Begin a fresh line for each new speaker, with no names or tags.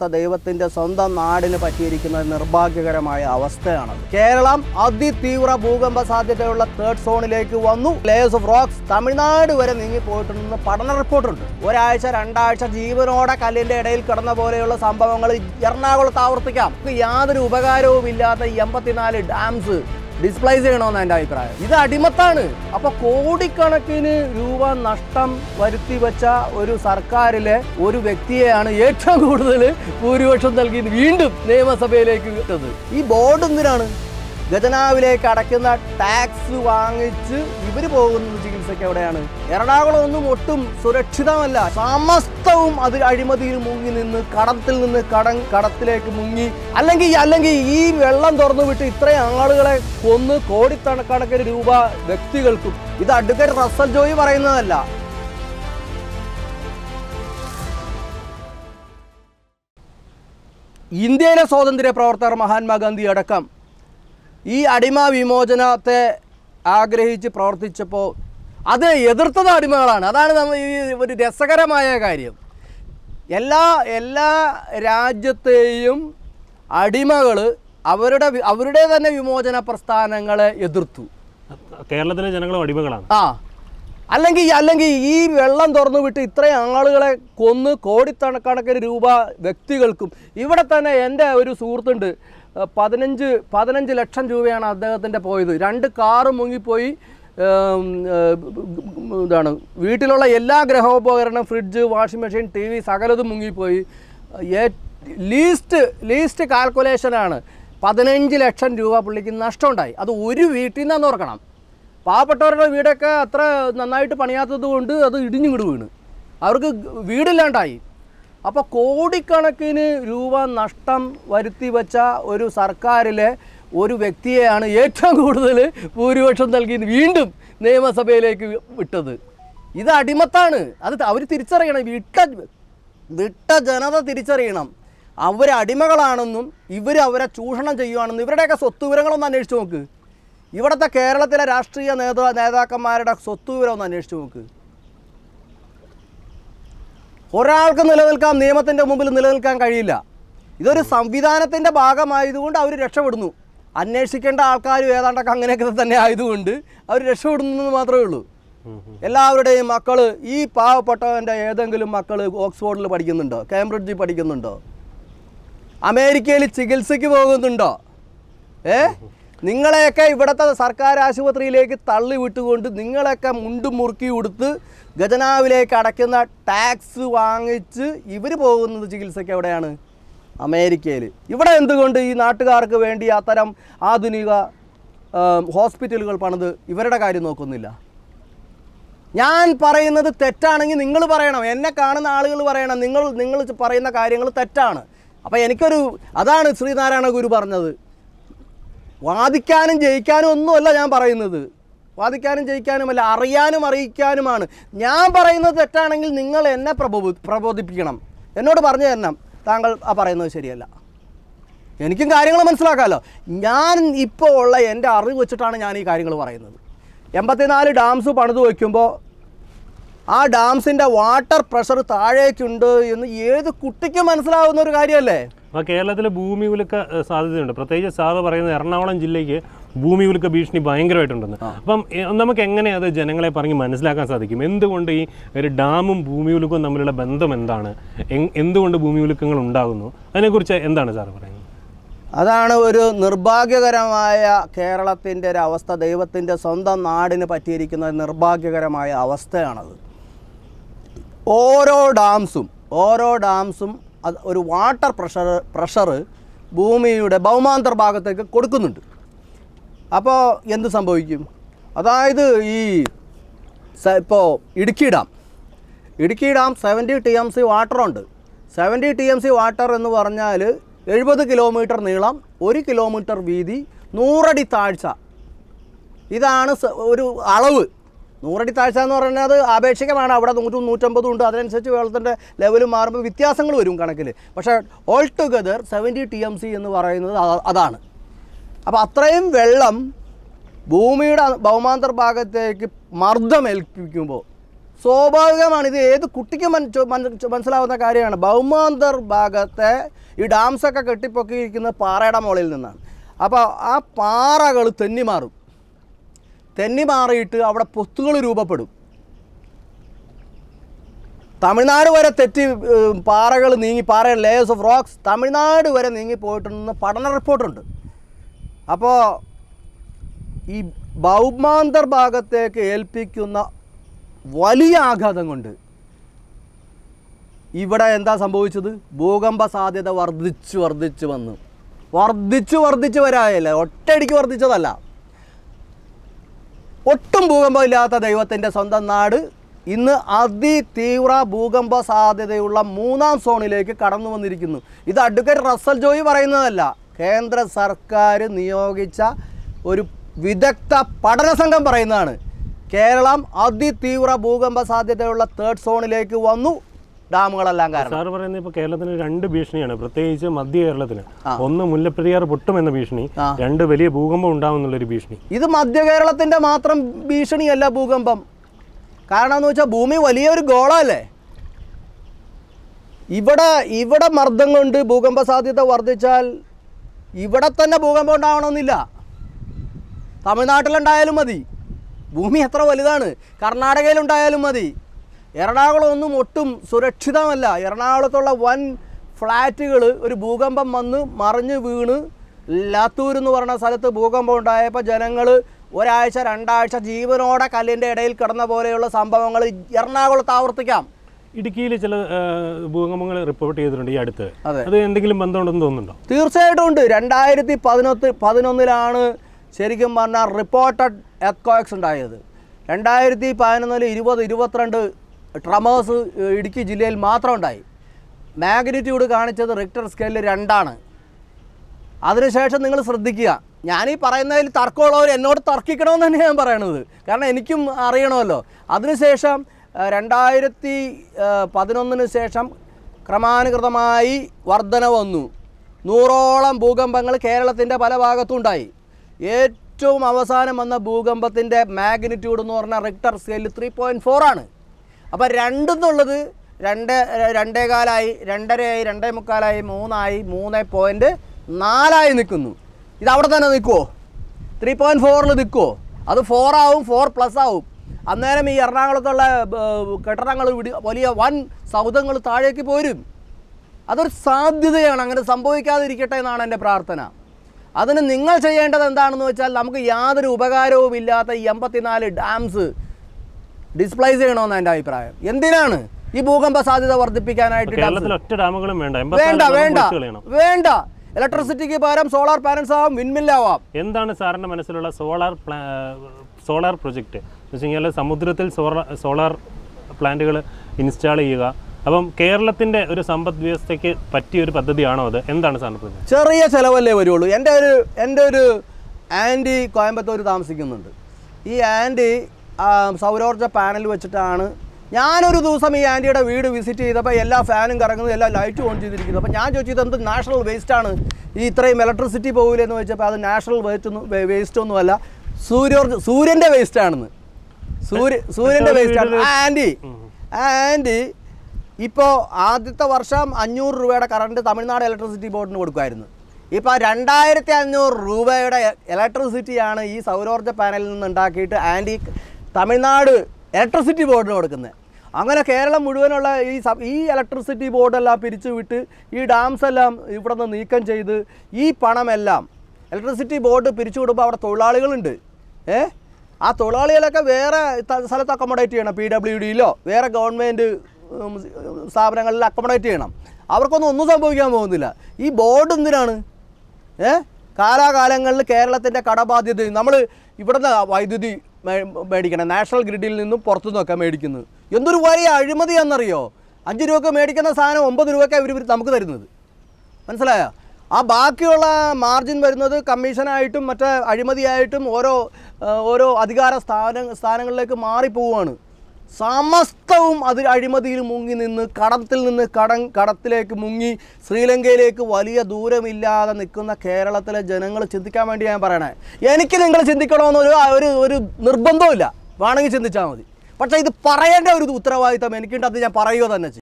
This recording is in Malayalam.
അവസ്ഥ ദൈവത്തിന്റെ സ്വന്തം നാടിന് പറ്റിയിരിക്കുന്ന നിർഭാഗ്യകരമായ അവസ്ഥയാണത് കേരളം അതിതീവ്ര ഭൂകമ്പ സാധ്യതയുള്ള തേർഡ് സോണിലേക്ക് വന്നു ലേയേഴ്സ് ഓഫ് റോക്സ് തമിഴ്നാട് വരെ നീങ്ങി പോയിട്ടുണ്ടെന്ന് പഠന റിപ്പോർട്ടുണ്ട് ഒരാഴ്ച രണ്ടാഴ്ച ജീവനോടെ കല്ലിന്റെ ഇടയിൽ കിടന്ന പോലെയുള്ള സംഭവങ്ങൾ എറണാകുളത്ത് ആവർത്തിക്കാം യാതൊരു ഉപകാരവും ഇല്ലാത്ത ഈ എൺപത്തിനാല് ഡാംസ് ഡിസ്പ്ലേസ് ചെയ്യണമെന്ന് എൻ്റെ അഭിപ്രായം ഇത് അടിമത്താണ് അപ്പൊ കോടിക്കണക്കിന് രൂപ നഷ്ടം വരുത്തി വെച്ച ഒരു സർക്കാരിലെ ഒരു വ്യക്തിയെയാണ് ഏറ്റവും കൂടുതൽ ഭൂരിപക്ഷം നൽകി വീണ്ടും നിയമസഭയിലേക്ക് വിട്ടത് ഈ ബോർഡ് എന്തിനാണ് ഖജനാവിലേക്ക് അടയ്ക്കുന്ന ടാക്സ് വാങ്ങിച്ച് ഇവര് പോകുന്നത് ചികിത്സയ്ക്ക് എവിടെയാണ് എറണാകുളം ഒന്നും ഒട്ടും സുരക്ഷിതമല്ല സമസ്തവും അത് അഴിമതിയിൽ മുങ്ങി നിന്ന് കടത്തിൽ നിന്ന് കടം കടത്തിലേക്ക് മുങ്ങി അല്ലെങ്കിൽ അല്ലെങ്കിൽ ഈ വെള്ളം തുറന്നു വിട്ട് ഇത്രയും ആളുകളെ കൊന്ന് കോടിക്കണക്കിന് രൂപ വ്യക്തികൾക്കും ഇത് അഡ്വക്കേറ്റ് റസൽ ജോയി പറയുന്നതല്ല ഇന്ത്യയിലെ സ്വാതന്ത്ര്യ പ്രവർത്തകർ മഹാത്മാഗാന്ധി അടക്കം ഈ അടിമ വിമോചനത്തെ ആഗ്രഹിച്ച് പ്രവർത്തിച്ചപ്പോൾ അത് എതിർത്തത് അടിമകളാണ് അതാണ് നമ്മൾ ഈ ഒരു രസകരമായ കാര്യം എല്ലാ എല്ലാ രാജ്യത്തെയും അടിമകൾ അവരുടെ വി- അവരുടെ തന്നെ വിമോചന പ്രസ്ഥാനങ്ങളെ എതിർത്തു
കേരളത്തിലെ ജനങ്ങളും അടിമകളാണ്
ആ അല്ലെങ്കിൽ അല്ലെങ്കിൽ ഈ വെള്ളം തുറന്നു വിട്ട് ഇത്രയും ആളുകളെ കൊന്ന് കോടിക്കണക്കിന് രൂപ വ്യക്തികൾക്കും ഇവിടെ തന്നെ എൻ്റെ ഒരു സുഹൃത്തുണ്ട് ഏഹ് പതിനഞ്ച് പതിനഞ്ച് ലക്ഷം രൂപയാണ് അദ്ദേഹത്തിൻ്റെ പോയത് രണ്ട് കാറ് മുങ്ങിപ്പോയി ഏം, ഏഹ്, ഇതാണ് വീട്ടിലുള്ള എല്ലാ ഗ്രഹോപകരണം fridge washing machine T V സകലതും മുങ്ങിപ്പോയി ഏ- ലീസ്റ്റ് ലീസ്റ്റ് കാൽക്കുലേഷനാണ് പതിനഞ്ച് ലക്ഷം രൂപ പുള്ളിക്ക് നഷ്ടമുണ്ടായി അത് ഒരു വീട്ടിൽ നിന്നാന്ന് ഓർക്കണം പാവപ്പെട്ടവരുടെ വീടൊക്കെ അത്ര നന്നായിട്ട് പണിയാത്തത് കൊണ്ട് അത് ഇടിഞ്ഞിങ്ങോട്ട് വീണ് അവർക്ക് വീടില്ലാണ്ടായി അപ്പോൾ കോടിക്കണക്കിന് രൂപ നഷ്ടം വരുത്തി വെച്ച ഒരു സർക്കാരിലെ ഒരു വ്യക്തിയെയാണ് ഏറ്റവും കൂടുതൽ ഭൂരിപക്ഷം നൽകി വീണ്ടും നിയമസഭയിലേക്ക് വിട്ടത് ഇത് അടിമത്താണ് അത് അവർ തിരിച്ചറിയണം വിട്ട വിട്ട ജനത തിരിച്ചറിയണം അവർ അടിമകളാണെന്നും ഇവർ അവരെ ചൂഷണം ചെയ്യുവാണെന്നും ഇവരുടെയൊക്കെ സ്വത്ത് വിവരങ്ങളൊന്ന് അന്വേഷിച്ച് നോക്ക് ഇവിടുത്തെ കേരളത്തിലെ രാഷ്ട്രീയ നേതാ നേതാക്കന്മാരുടെ സ്വത്ത് വിവരം ഒന്ന് അന്വേഷിച്ച് നോക്ക് ഒരാൾക്ക് നിലനിൽക്കാൻ നിയമത്തിൻ്റെ മുമ്പിൽ നിലനിൽക്കാൻ കഴിയില്ല ഇതൊരു സംവിധാനത്തിൻ്റെ ഭാഗമായതുകൊണ്ട് അവർ രക്ഷപ്പെടുന്നു അന്വേഷിക്കേണ്ട ആൾക്കാരും ഏതാണ്ടൊക്കെ അങ്ങനെയൊക്കെ തന്നെ ആയതുകൊണ്ട് അവർ രക്ഷപ്പെടുന്നു എന്ന് മാത്രമേ ഉള്ളൂ എല്ലാവരുടെയും മക്കൾ ഈ പാവപ്പെട്ടവൻ്റെ ഏതെങ്കിലും മക്കൾ ഓക്സ്ഫോർഡിൽ പഠിക്കുന്നുണ്ടോ കേംബ്രിഡ്ജിൽ പഠിക്കുന്നുണ്ടോ അമേരിക്കയിൽ ചികിത്സയ്ക്ക് പോകുന്നുണ്ടോ ഏ നിങ്ങളെയൊക്കെ ഇവിടുത്തെ സർക്കാർ ആശുപത്രിയിലേക്ക് തള്ളി വിട്ടുകൊണ്ട് നിങ്ങളെയൊക്കെ മുണ്ടും മുറുക്കി ഉടുത്ത് ഖജനാവിലേക്ക് അടയ്ക്കുന്ന ടാക്സ് വാങ്ങിച്ച് ഇവർ പോകുന്നത് ചികിത്സയ്ക്ക് എവിടെയാണ് അമേരിക്കയിൽ ഇവിടെ എന്തുകൊണ്ട് ഈ നാട്ടുകാർക്ക് വേണ്ടി അത്തരം ആധുനിക ആം, ഹോസ്പിറ്റലുകൾ പണിത് ഇവരുടെ കാര്യം നോക്കുന്നില്ല ഞാൻ പറയുന്നത് തെറ്റാണെങ്കിൽ നിങ്ങൾ പറയണം എന്നെ കാണുന്ന ആളുകൾ പറയണം നിങ്ങൾ നിങ്ങൾ പറയുന്ന കാര്യങ്ങൾ തെറ്റാണ് അപ്പോൾ എനിക്കൊരു അതാണ് ശ്രീനാരായണ ഗുരു പറഞ്ഞത് വാദിക്കാനും ജയിക്കാനും ഒന്നുമല്ല ഞാൻ പറയുന്നത് വാദിക്കാനും ജയിക്കാനുമല്ല അറിയാനും അറിയിക്കാനുമാണ് ഞാൻ പറയുന്നത് തെറ്റാണെങ്കിൽ നിങ്ങൾ എന്നെ പ്രബോ പ്രബോധിപ്പിക്കണം എന്നോട് പറഞ്ഞു തരണം താങ്കൾ ആ പറയുന്നത് ശരിയല്ല എനിക്കും കാര്യങ്ങൾ മനസ്സിലാക്കാമല്ലോ ഞാൻ ഇപ്പോൾ ഉള്ള എൻ്റെ അറിവ് വെച്ചിട്ടാണ് ഞാൻ ഈ കാര്യങ്ങൾ പറയുന്നത് എൺപത്തിനാല് ഡാംസ് പണിത് വയ്ക്കുമ്പോൾ ആ ഡാംസിൻ്റെ വാട്ടർ പ്രഷർ താഴേക്കുണ്ട് എന്ന് ഏത് കുട്ടിക്കും മനസ്സിലാവുന്ന ഒരു കാര്യമല്ലേ
അപ്പോൾ കേരളത്തിലെ ഭൂമി കുലുക്ക ഏഹ്, സാധ്യതയുണ്ട് പ്രത്യേകിച്ച് സാറ് പറയുന്നത് എറണാകുളം ജില്ലയ്ക്ക് ഭൂമി കുലുക്ക ഭീഷണി ഭയങ്കരമായിട്ടുണ്ടെന്ന് അപ്പം എ- നമുക്ക് എങ്ങനെ അത് ജനങ്ങളെ പറഞ്ഞ് മനസ്സിലാക്കാൻ സാധിക്കും എന്തുകൊണ്ട് ഈ ഒരു ഡാമും ഭൂമി കുലുക്കവും തമ്മിലുള്ള ബന്ധം എന്താണ് എങ്- എന്തുകൊണ്ട് ഭൂമി കുലുക്കങ്ങൾ ഉണ്ടാകുന്നു അതിനെക്കുറിച്ച് എന്താണ് സാറ് പറയുന്നത്
അതാണ് ഒരു നിർഭാഗ്യകരമായ കേരളത്തിൻ്റെ ഒരു അവസ്ഥ ദൈവത്തിൻ്റെ സ്വന്തം നാടിന് പറ്റിയിരിക്കുന്ന ഒരു നിർഭാഗ്യകരമായ അവസ്ഥയാണത് ഓരോ ഡാംസും ഓരോ ഡാംസും അത് ഒരു വാട്ടർ പ്രഷർ പ്രഷർ ഭൂമിയുടെ ഭൗമാന്തർ ഭാഗത്തേക്ക് കൊടുക്കുന്നുണ്ട് അപ്പോൾ എന്ത് സംഭവിക്കും അതായത് ഈ സ- ഇപ്പോൾ Idukki dam Idukki dam seventy T M C വാട്ടറുണ്ട് seventy T M C water എന്ന് പറഞ്ഞാൽ എഴുപത് കിലോമീറ്റർ നീളം ഒരു കിലോമീറ്റർ വീതി നൂറടി താഴ്ച ഇതാണ് സ- ഒരു അളവ് നൂറടി താഴ്ച എന്ന് പറയുന്നത് ആപേക്ഷികമാണ് അവിടെ നൂറ്റും നൂറ്റമ്പതും ഉണ്ട് അതിനനുസരിച്ച് വെള്ളത്തിൻ്റെ ലെവൽ മാറുമ്പോൾ വ്യത്യാസങ്ങൾ വരും കണക്കിൽ പക്ഷേ all together seventy T M C എന്ന് പറയുന്നത് അ- അതാണ് അപ്പോൾ അത്രയും വെള്ളം ഭൂമിയുടെ ഭൗമാന്തർ ഭാഗത്തേക്ക് മർദ്ദമേൽപ്പിക്കുമ്പോൾ സ്വാഭാവികമാണ് ഇത് ഏത് കുട്ടിക്ക് മൻ- ചോ- മൻ- ചോ- മനസ്സിലാവുന്ന കാര്യമാണ് ബഹുമാന്തർ ഭാഗത്തെ ഈ ഡാംസൊക്കെ കെട്ടിപ്പൊക്കിയിരിക്കുന്ന പാറയുടെ മുകളിൽ നിന്നാണ് അപ്പോൾ ആ പാറകൾ തെന്നി മാറും തെന്നി മാറിയിട്ട് അവിടെ പൊത്തുകൾ രൂപപ്പെടും തമിഴ്നാട് വരെ തെറ്റി ഏഹ്, പാറകൾ നീങ്ങി പാറ ലേയേഴ്സ് ഓഫ് റോക്സ് തമിഴ്നാട് വരെ നീങ്ങി പോയിട്ടുണ്ടെന്ന് പഠന റിപ്പോർട്ടുണ്ട് അപ്പോൾ ഈ ഭൗമാന്തർ ഭാഗത്തേക്ക് ഏൽപ്പിക്കുന്ന വലിയ ആഘാതം കൊണ്ട് ഇവിടെ എന്താ സംഭവിച്ചത് ഭൂകമ്പ സാധ്യത വർദ്ധിച്ചു വർദ്ധിച്ചു വന്നു വർദ്ധിച്ചു വർദ്ധിച്ചു വരായല്ല ഒറ്റയടിക്ക് വർദ്ധിച്ചതല്ല ഒട്ടും ഭൂകമ്പമില്ലാത്ത ദൈവത്തിൻ്റെ സ്വന്തം നാട് ഇന്ന് അതിതീവ്ര ഭൂകമ്പ സാധ്യതയുള്ള മൂന്നാം സോണിലേക്ക് കടന്നു വന്നിരിക്കുന്നു ഇത് അഡ്വക്കേറ്റ് റസൽ ജോയി പറയുന്നതല്ല കേന്ദ്ര സർക്കാർ നിയോഗിച്ച ഒരു വിദഗ്ധ പഠന സംഘം പറയുന്നതാണ് കേരളം അതിതീവ്ര ഭൂകമ്പ സാധ്യതയുള്ള തേർഡ് സോണിലേക്ക് വന്നു ഡാമുകളെല്ലാം കാരണം
സാർ പറയുന്നത് ഇപ്പോൾ കേരളത്തിന് രണ്ട് ഭീഷണിയാണ് പ്രത്യേകിച്ച് മധ്യ കേരളത്തിന്
ആ.
ഒന്ന് മുല്ലപ്പെരിയാർ പൊട്ടുമെന്ന ഭീഷണി
ആ.
രണ്ട് വലിയ ഭൂകമ്പം ഉണ്ടാവുന്നുള്ളൊരു ഭീഷണി
ഇത് മധ്യ കേരളത്തിൻ്റെ മാത്രം ഭീഷണിയല്ല ഭൂകമ്പം കാരണം എന്ന് വെച്ചാൽ ഭൂമി വലിയൊരു ഗോളമല്ലേ ഇവിടെ ഇവിടെ മർദ്ദം കൊണ്ട് ഭൂകമ്പ സാധ്യത വർദ്ധിച്ചാൽ ഇവിടെ തന്നെ ഭൂകമ്പം ഉണ്ടാവണമെന്നില്ല തമിഴ്നാട്ടിലുണ്ടായാലും മതി ഭൂമി എത്ര വലുതാണ് കർണാടകയിലുണ്ടായാലും മതി എറണാകുളം ഒന്നും ഒട്ടും സുരക്ഷിതമല്ല എറണാകുളത്തുള്ള വൻ ഫ്ലാറ്റുകൾ ഒരു ഭൂകമ്പം വന്ന് മറിഞ്ഞ് വീണ് ലാത്തൂർ എന്ന് പറയുന്ന സ്ഥലത്ത് ഭൂകമ്പം ഉണ്ടായപ്പോൾ ജനങ്ങൾ ഒരാഴ്ച രണ്ടാഴ്ച ജീവനോടെ കല്ലിൻ്റെ ഇടയിൽ കിടന്ന പോലെയുള്ള സംഭവങ്ങൾ എറണാകുളത്ത് ആവർത്തിക്കാം
ഇടുക്കിയിൽ ചില ഭൂകമ്പങ്ങൾ റിപ്പോർട്ട് ചെയ്തിട്ടുണ്ട് ഈ അടുത്ത്
അതെ.
അത് എന്തെങ്കിലും ബന്ധമുണ്ടെന്ന് തോന്നുന്നുണ്ടോ
തീർച്ചയായിട്ടും ഉണ്ട് രണ്ടായിരത്തി പതിനൊത്ത് പതിനൊന്നിലാണ് ശരിക്കും പറഞ്ഞാൽ റിപ്പോർട്ടഡ് എർക്കോക്സ് ഉണ്ടായത് രണ്ടായിരത്തി പതിനൊന്നിൽ ഇരുപത് ഇരുപത്തിരണ്ട് ട്രമേഴ്സ് ഇടുക്കി ജില്ലയിൽ മാത്രം ഉണ്ടായി മാഗ്നിറ്റ്യൂഡ് കാണിച്ചത് റിക്ടർ സ്കെയിലിൽ രണ്ടാണ് അതിനുശേഷം നിങ്ങൾ ശ്രദ്ധിക്കുക ഞാനീ പറയുന്നതിൽ തർക്കമുള്ളവർ എന്നോട് തർക്കിക്കണമെന്ന് തന്നെ ഞാൻ പറയണത് കാരണം എനിക്കും അറിയണമല്ലോ അതിനുശേഷം ആ, രണ്ടായിരത്തി ആ, പതിനൊന്നിന് ശേഷം ക്രമാനുഗതമായി വർധന വന്നു നൂറോളം ഭൂകമ്പങ്ങൾ കേരളത്തിൻ്റെ പല ഭാഗത്തും ഉണ്ടായി ഏറ്റവും അവസാനം വന്ന ഭൂകമ്പത്തിൻ്റെ മാഗ്നിറ്റ്യൂഡ് എന്ന് പറഞ്ഞാൽ റിക്ടർ സ്കെയിലിൽ ത്രീ പോയിൻറ്റ് ഫോർ ആണ് അപ്പോൾ രണ്ടെന്നുള്ളത് രണ്ട് രണ്ടേകാലായി രണ്ടരയായി രണ്ടേ മുക്കാലായി മൂന്നായി മൂന്ന് പോയിൻറ്റ് നാലായി നിൽക്കുന്നു ഇത് അവിടെ തന്നെ നിൽക്കുമോ ത്രീ പോയിൻറ്റ് ഫോറിൽ നിൽക്കുമോ അത് ഫോർ ആവും ഫോർ പ്ലസ് ആവും അന്നേരം ഈ എറണാകുളത്തുള്ള കെട്ടിടങ്ങൾ വലിയ വൻ സൗധങ്ങൾ താഴേക്ക് പോരും അതൊരു സാധ്യതയാണ് അങ്ങനെ സംഭവിക്കാതിരിക്കട്ടെ എന്നാണ് എൻ്റെ പ്രാർത്ഥന അതിന് നിങ്ങൾ ചെയ്യേണ്ടത് എന്താണെന്ന് വെച്ചാൽ നമുക്ക് യാതൊരു ഉപകാരവും ഇല്ലാത്ത ഈ എൺപത്തിനാല് ഡാംസ് ഡിസ്പ്ലേസ് ചെയ്യണമെന്ന് എൻ്റെ അഭിപ്രായം എന്തിനാണ് ഈ ഭൂകമ്പ സാധ്യത വർദ്ധിപ്പിക്കാനായിട്ട് ഡാംസ്
കേരളത്തിൽ ഒറ്റ ഡാമുകളും വേണ്ട
വേണ്ട
എൺപത്തിനാല്
വേണ്ട
പൊളിച്ചു കളയണം
വേണ്ട ഇലക്ട്രിസിറ്റിക്ക് പകരം സോളാർ പാനൽസ് ആവാം വിൻമില്ലാവാം
എന്താണ് സാറിൻ്റെ മനസ്സിലുള്ള സോളാർ സോളാർ പ്രൊജക്റ്റ് എന്ന് വെച്ച് കഴിഞ്ഞാൽ സമുദ്രത്തിൽ സോളാർ സോളാർ പ്ലാന്റുകൾ ഇൻസ്റ്റാൾ ചെയ്യുക അപ്പം കേരളത്തിൻ്റെ ഒരു സമ്പദ് വ്യവസ്ഥയ്ക്ക് പറ്റിയ ഒരു പദ്ധതിയാണോ അത് എന്താണ് സാറിന് പറഞ്ഞത്
ചെറിയ ചിലവല്ലേ വരുള്ളൂ എൻ്റെ ഒരു എൻ്റെ ഒരു ആൻറ്റി കോയമ്പത്തൂർ താമസിക്കുന്നുണ്ട് ഈ ആൻറ്റി സൗരോർജ്ജ പാനൽ വെച്ചിട്ടാണ് ഞാനൊരു ദിവസം ഈ ആൻറ്റിയുടെ വീട് വിസിറ്റ് ചെയ്തപ്പോൾ എല്ലാ ഫാനും കറങ്ങുന്നത് എല്ലാ ലൈറ്റും ഓൺ ചെയ്തിരിക്കുന്നു അപ്പോൾ ഞാൻ ചോദിച്ചത് എന്ത് നാഷണൽ വേസ്റ്റ് ആണ് ഈ ഇത്രയും ഇലക്ട്രിസിറ്റി പോകില്ലെന്ന് വെച്ചപ്പോൾ അത് നാഷണൽ വേസ്റ്റ് ഒന്നും വേസ്റ്റ് ഒന്നുമല്ല സൂര്യോർജ്ജ സൂര്യൻ്റെ വേസ്റ്റ് ആണെന്ന് സൂര്യ സൂര്യൻ്റെ വേസ്റ്റ് ആണ് ആ ആൻറ്റി ആ ആൻറ്റി ഇപ്പോൾ ആദ്യത്തെ വർഷം അഞ്ഞൂറ് രൂപയുടെ കറണ്ട് തമിഴ്നാട് ഇലക്ട്രിസിറ്റി ബോർഡിന് കൊടുക്കുമായിരുന്നു ഇപ്പോൾ രണ്ടായിരത്തി അഞ്ഞൂറ് രൂപയുടെ ഇലക്ട്രിസിറ്റിയാണ് ഈ സൗരോർജ്ജ പാനലിൽ നിന്ന് ഉണ്ടാക്കിയിട്ട് ആൻറ്റി തമിഴ്നാട് ഇലക്ട്രിസിറ്റി ബോർഡിന് കൊടുക്കുന്നത് അങ്ങനെ കേരളം മുഴുവനുള്ള ഈ സ- ഈ ഇലക്ട്രിസിറ്റി ബോർഡെല്ലാം പിരിച്ചു വിട്ട് ഈ ഡാംസ് എല്ലാം ഇവിടെ നിന്ന് നീക്കം ചെയ്ത് ഈ പണമെല്ലാം ഇലക്ട്രിസിറ്റി ബോർഡ് പിരിച്ചു വിടുമ്പോൾ അവിടെ തൊഴിലാളികളുണ്ട് ഏ ആ തൊഴിലാളികളൊക്കെ വേറെ ത- സ്ഥലത്ത് അക്കോമഡേറ്റ് ചെയ്യണം പി ഡബ്ല്യു ഡിയിലോ വേറെ ഗവൺമെൻറ് ഉം, സ്ഥാപനങ്ങളിൽ അക്കോമഡേറ്റ് ചെയ്യണം അവർക്കൊന്നും ഒന്നും സംഭവിക്കാൻ പോകുന്നില്ല ഈ ബോർഡ് എന്തിനാണ് ഏ കാലാകാലങ്ങളിൽ കേരളത്തിൻ്റെ കടബാധ്യത നമ്മൾ ഇവിടുന്ന് വൈദ്യുതി മേ- മേടിക്കണം നാഷണൽ ഗ്രിഡിൽ നിന്നും പുറത്തു നിന്നൊക്കെ മേടിക്കുന്നത് എന്തൊരു വലിയ അഴിമതിയാണെന്നറിയോ അഞ്ച് രൂപക്ക് മേടിക്കുന്ന സാധനം ഒമ്പത് രൂപയ്ക്കാണ് ഇവർ നമുക്ക് തരുന്നത് മനസ്സിലായോ ആ ബാക്കിയുള്ള മാർജിൻ വരുന്നത് കമ്മീഷനായിട്ടും മറ്റേ അഴിമതിയായിട്ടും ഓരോ ആ, ഓരോ അധികാര സ്ഥാന സ്ഥാനങ്ങളിലേക്ക് മാറിപ്പോവുകയാണ് സമസ്തവും അത് അഴിമതിയിൽ മുങ്ങി നിന്ന് കടത്തിൽ നിന്ന് കടം കടത്തിലേക്ക് മുങ്ങി ശ്രീലങ്കയിലേക്ക് വലിയ ദൂരമില്ലാതെ നിൽക്കുന്ന കേരളത്തിലെ ജനങ്ങൾ ചിന്തിക്കാൻ വേണ്ടി ഞാൻ പറയണേ എനിക്ക് നിങ്ങൾ ചിന്തിക്കണമെന്നൊരു ഒരു ഒരു നിർബന്ധമില്ല വേണമെങ്കിൽ ചിന്തിച്ചാൽ മതി പക്ഷേ ഇത് പറയേണ്ട ഒരു ഉത്തരവാദിത്തം എനിക്കുണ്ട് അത് ഞാൻ പറയുക തന്നെ ചെയ്യും